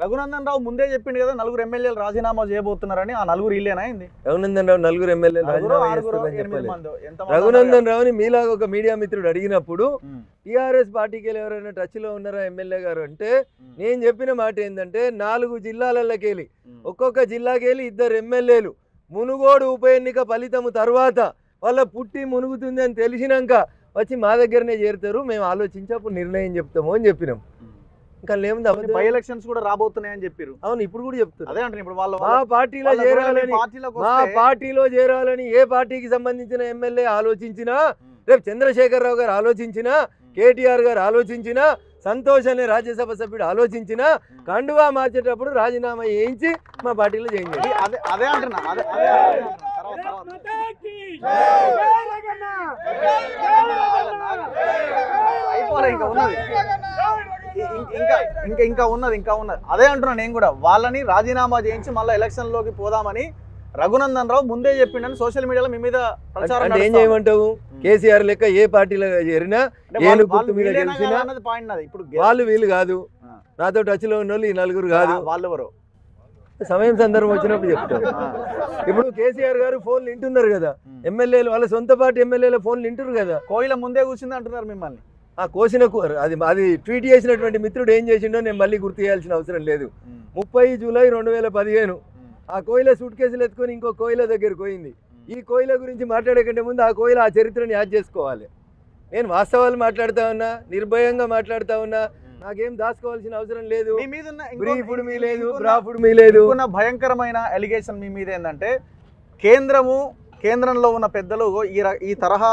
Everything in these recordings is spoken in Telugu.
రఘునందన్ రావు ముందే చెప్పిండు కదా నలుగురు ఎమ్మెల్యేలు రాజీనామా చేయబోతున్నారని ఆ నలుగురు ఇల్లేనా అయింది రఘునందన్ రావు నలుగురు ఎమ్మెల్యేలు రాజీనామా చేస్తారని చెప్పలేదు రఘునందన్ రావుని మీలాగా ఒక మీడియా మిత్రుడు అడిగినప్పుడు టీఆర్ఎస్ పార్టీకి వెళ్ళి ఎవరైనా టచ్ లో ఉన్నారా ఎమ్మెల్యే గారు అంటే నేను చెప్పిన మాట ఏంటంటే నాలుగు జిల్లాలకి వెళ్ళి ఒక్కొక్క జిల్లాకి వెళ్ళి ఇద్దరు ఎమ్మెల్యేలు మునుగోడు ఉప ఎన్నిక ఫలితము తర్వాత వాళ్ళ పుట్టి మునుగుతుంది అని తెలిసినాక వచ్చి మా దగ్గరనే చేరుతారు మేము ఆలోచించి అప్పుడు నిర్ణయం చెప్తాము అని చెప్పినాం ఇంకా లేముంది అబద్ధం. బై ఎలక్షన్స్ కూడా రాబోతున్నాయని చెప్పారు అవును ఇప్పుడు కూడా చెప్తున్నా అదే అంటే ఇప్పుడు వాళ్ళ మా పార్టీలో వాళ్ళ ఒకవేళ మీ చేరాలని పార్టీలోకి మా వస్తే- పార్టీలో చేరాలని ఏ పార్టీకి సంబంధించిన ఎమ్మెల్యే ఆలోచించినా రేపు చంద్రశేఖరరావు గారు ఆలోచించినా కేటీఆర్ గారు ఆలోచించినా సంతోష్ అనే రాజ్యసభ సభ్యుడు ఆలోచించినా కండువా మార్చేటప్పుడు రాజీనామా చేయించి మా పార్టీలో జాయిన్ చేయండి అదే అదే అంటున్నా అదే అదే అంటున్నా. తర్వాత, తర్వాత. అయిపోలే ఇంకా ఉన్నది ఇ- ఇం- ఇంకా ఇంకా ఇంకా ఉన్నది ఇంకా ఉన్నది అదే అంటున్నా నేను కూడా వాళ్ళని రాజీనామా చేయించి మళ్ళీ ఎలక్షన్ లోకి పోదామని రఘునందన్ రావు ముందే చెప్పిండని సోషల్ మీడియాలో మీ మీద ప్రచారం అంటే ఏం నడుస్తా ఉంది. చేయమంటావు కేసీఆర్ లెక్క ఏ పార్టీలో చేరినా అంటే ఏను వాళ్ళు- గుర్తు వాళ్ళు మీద వీళ్ళేనా గెలిచినా కాదా అన్నది పాయింట్ నాది ఇప్పుడు గె- వాళ్ళు వీళ్ళు కాదు ఆ. నాతో టచ్ లో ఉన్న వాళ్ళు ఈ నలుగురు కాదు వాళ్ళు ఎవరు సమయం సందర్భం వచ్చినప్పుడు చెప్తాం ఇప్పుడు కేసీఆర్ గారు ఫోన్లు వింటున్నారు కదా ఎమ్మెల్యేలు వాళ్ళ సొంత పార్టీ ఎమ్మెల్యేల ఫోన్లు వింటున్నారు కదా కోయిల ముందే కూర్చుంది అంటున్నారు మిమ్మల్ని ఆ కోసిన కూ- అది అది ట్వీట్ చేసినటువంటి మిత్రుడు ఏం చేసిండో నేను మళ్ళీ గుర్తు చేయాల్సిన అవసరం లేదు ముప్పై జూలై రెండు వేల పదిహేను ఆ కోయిల సూట్ కేసులు ఎత్తుకొని ఇంకో కోయిల దగ్గరికి పోయింది ఈ కోయిల గురించి మాట్లాడే కంటే ముందు ఆ కోయిల ఆ చరిత్రని యాద్ చేసుకోవాలి నేను వాస్తవాలు మాట్లాడుతా ఉన్నా నిర్భయంగా మాట్లాడుతా ఉన్నా నాకేం దాచుకోవాల్సిన అవసరం లేదు మీ మీద ఉన్న ఇంకో- బ్రీఫుడ్ మీ లేదు ఇంకొన్న- బ్రాఫుడ్ మీ లేదు ఇంకొన్న భయంకరమైన ఎలిగేషన్ మీ మీద ఏంటంటే కేంద్రము కేంద్రంలో ఉన్న పెద్దలు ఈ ర- ఈ తరహా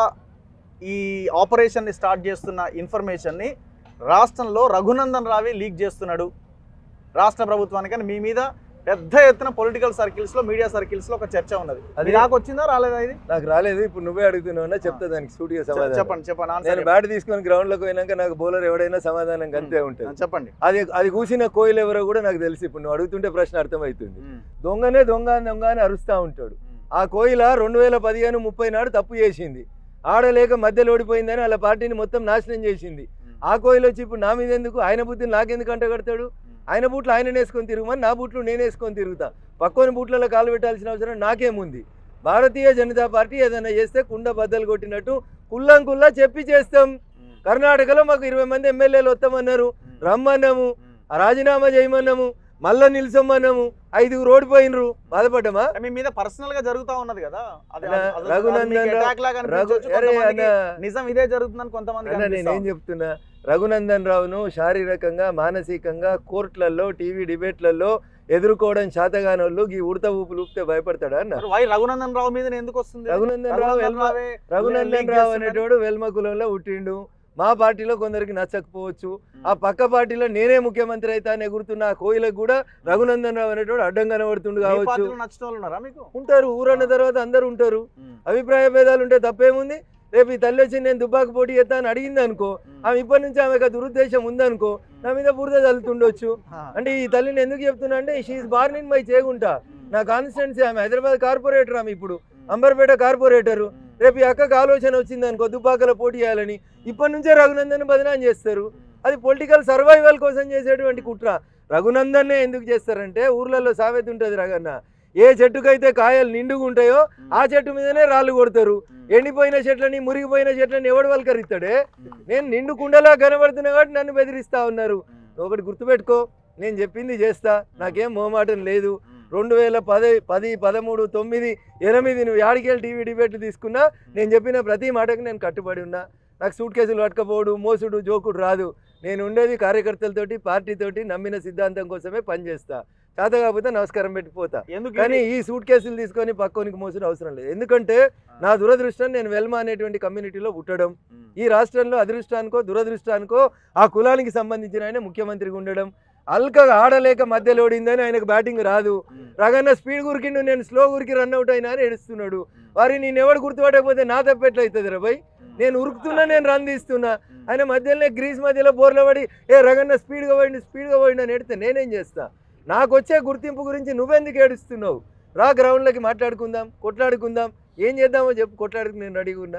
ఈ ఆపరేషన్ని స్టార్ట్ చేస్తున్న ఇన్ఫర్మేషన్ని రాష్ట్రంలో రఘునందన్ రావి లీక్ చేస్తున్నాడు రాష్ట్ర ప్రభుత్వానికి అని మీ మీద పెద్ద ఎత్తున పొలిటికల్ సర్కిల్స్ లో మీడియా సర్కిల్స్ లో ఒక చర్చ ఉన్నది అది- అది నాకు వచ్చిందా రాలేదా ఇది నాకు రాలేదు ఇప్పుడు నువ్వే అడుగుతున్నావు చెప్తా దానికి సూటిగా చె- సమాధానం చెప్పండి చెప్పండి ఆన్సర్ నేను బ్యాట్ తీసుకొని గ్రౌండ్ లోకి పోయినాక నాకు బౌలర్ ఎవడైనా సమాధానం అంతే ఉంటుంది చెప్పండి. చెప్పండి అది అది కూసిన కోయిలు ఎవరో కూడా నాకు తెలిసి ఇప్పుడు నువ్వు అడుగుతుంటే ప్రశ్న అర్థమవుతుంది దొంగనే దొంగ దొంగ అని అరుస్తూ ఉంటాడు ఆ కోయిల రెండు వేల పదిహేను ముప్పై నాడు తప్పు చేసింది ఆడలేక మధ్యలో ఓడిపోయిందని వాళ్ళ పార్టీని మొత్తం నాశనం చేసింది ఆ కోయిలు వచ్చి ఇప్పుడు నా మీద ఎందుకు ఆయన బుద్ధిని నాకెందుకు అంటగడతాడు ఆయన బూట్లు ఆయన వేసుకొని తిరుగుమని నా బూట్లు నేను వేసుకొని తిరుగుతా పక్కని బూట్లలో కాలు పెట్టాల్సిన అవసరం నాకేముంది భారతీయ జనతా పార్టీ ఏదైనా చేస్తే కుండ బద్దలు కొట్టినట్టు కుల్లం కుల్లా చెప్పి చేస్తాం కర్ణాటకలో మాకు ఇరవై మంది ఎమ్మెల్యేలు వస్తామన్నారు రమ్మన్నాము ఆ రాజీనామా చేయమన్నాము మళ్ళా నిల్చొమ్మన్నాము ఐదుగురు ఓడిపోయినరు బాధపడ్డామా మీ మీద పర్సనల్ గా జరుగుతా ఉన్నది కదా అది అన్న, అది- అది రఘునందన్ మీకు రావు- attack లాగా రఘు అనిపించొచ్చు, అరే కొంతమందికి అన్న నిజం ఇదే జరుగుతుందని కొంతమంది అన్న నేనేం చెప్తున్నా రఘునందన్ రావును శారీరకంగా మానసికంగా కోర్టులలో టీవీ డిబేట్లలో ఎదుర్కోవడం శాతగాని వాళ్ళు ఈ ఉడత ఊపులు ఊపితే భయపడతాడా అన్న వై రఘునందన్ రావు మీద ఎందుకు వస్తుంది రఘునందన్ రావు వెల్మ రావే రఘునందన్ leak రావు చేస్తున్నాడు. అనేటోడు వెల్మ కులంలో పుట్టిండు మా పార్టీలో కొందరికి నచ్చకపోవచ్చు ఆ పక్క పార్టీలో నేనే ముఖ్యమంత్రి అయితే అని ఎగురుతున్న ఆ కోయిలకు కూడా రఘునందన్ రావు అనేటోడు అడ్డం కనబడుతుండు మీ కావచ్చు పార్టీలో నచ్చిన వాళ్ళు ఉన్నారా మీకు ఉంటారు ఊరన్న తర్వాత అందరు ఉంటారు అభిప్రాయ భేదాలు ఉంటే తప్పేముంది రేపు ఈ తల్లి వచ్చి నేను దుబ్బాకు పోటీ చేస్తా అని అడిగింది అనుకో ఆమె ఇప్పటి నుంచి ఆమెకు ఆ దురుద్దేశం ఉందనుకో నా మీద బురద చల్లుతుండొచ్చు అంటే ఈ తల్లిని ఎందుకు చెప్తున్నా అంటే she born in my Chegunta నా కాన్స్టిట్యున్సీ ఆమె హైదరాబాద్ కార్పొరేటర్ ఆమె ఇప్పుడు అంబర్పేట కార్పొరేటరు రేపు ఈ అక్కకు ఆలోచన వచ్చింది అనుకో దుబ్బాకలో పోటీ చేయాలని ఇప్పటి నుంచే రఘునందన్ బదనాం చేస్తారు అది పొలిటికల్ సర్వైవల్ కోసం చేసేటువంటి కుట్ర రఘునందన్నే ఎందుకు చేస్తారంటే ఊర్లలో సామెత ఉంటుంది రఘన్న ఏ చెట్టుకైతే కాయలు నిండుగా ఉంటాయో ఆ చెట్టు మీదనే రాళ్ళు కొడతారు ఎండిపోయిన చెట్లని మురిగిపోయిన చెట్లని ఎవడు వల్కరిస్తాడే నేను నిండు కుండలా కనబడుతున్నా కాబట్టి నన్ను బెదిరిస్తా ఉన్నారు నువ్వు ఒకటి గుర్తుపెట్టుకో నేను చెప్పింది చేస్తా నాకేం మోమాటం లేదు రెండు వేల పది పది పదమూడు తొమ్మిది ఎనిమిది నువ్వు యాడికెళ్ళి టీవీ డిబేట్లు తీసుకున్నా నేను చెప్పిన ప్రతి మాటకు నేను కట్టుబడి ఉన్నా నాకు సూట్ కేసులు పట్టుకపోవడు మోసుడు జోకుడు రాదు నేను ఉండేది కార్యకర్తలతోటి పార్టీతోటి నమ్మిన సిద్ధాంతం కోసమే పనిచేస్తా చేత కాకపోతే నమస్కారం పెట్టిపోతా ఎందుకు కానీ ఈ సూట్ కేసులు తీసుకొని పక్కోనికి మోసిన అవసరం లేదు ఎందుకంటే నా దురదృష్టం నేను వెల్మా అనేటువంటి కమ్యూనిటీలో పుట్టడం ఈ రాష్ట్రంలో అదృష్టానికో దురదృష్టానికో ఆ కులానికి సంబంధించిన ఆయన ముఖ్యమంత్రిగా ఉండడం అల్కగా ఆడలేక మధ్యలో ఓడిందని ఆయనకు బ్యాటింగ్ రాదు రగన్న స్పీడ్ గురికిండు నేను స్లో గురికి రన్ అవుట్ అయినా అని ఏడుస్తున్నాడు వారి నేను ఎవడు గుర్తుపట్టకపోతే నా తప్పెట్లయితుంది రా భయ్ నేను ఉరుకుతున్నా నేను రన్ తీస్తున్నా ఆయన మధ్యలోనే గ్రీస్ మధ్యలో బోర్లో పడి ఏ రగన్న స్పీడ్గా పోయింది స్పీడ్గా పోయిండు అని ఎడితే నేనేం చేస్తా నాకు వచ్చే గుర్తింపు గురించి నువ్వెందుకు ఏడుస్తున్నావు రా గ్రౌండ్లోకి మాట్లాడుకుందాం కొట్లాడుకుందాం ఏం చేద్దామో చెప్పు కొట్లాడుకు నేను రెడీగా ఉన్నా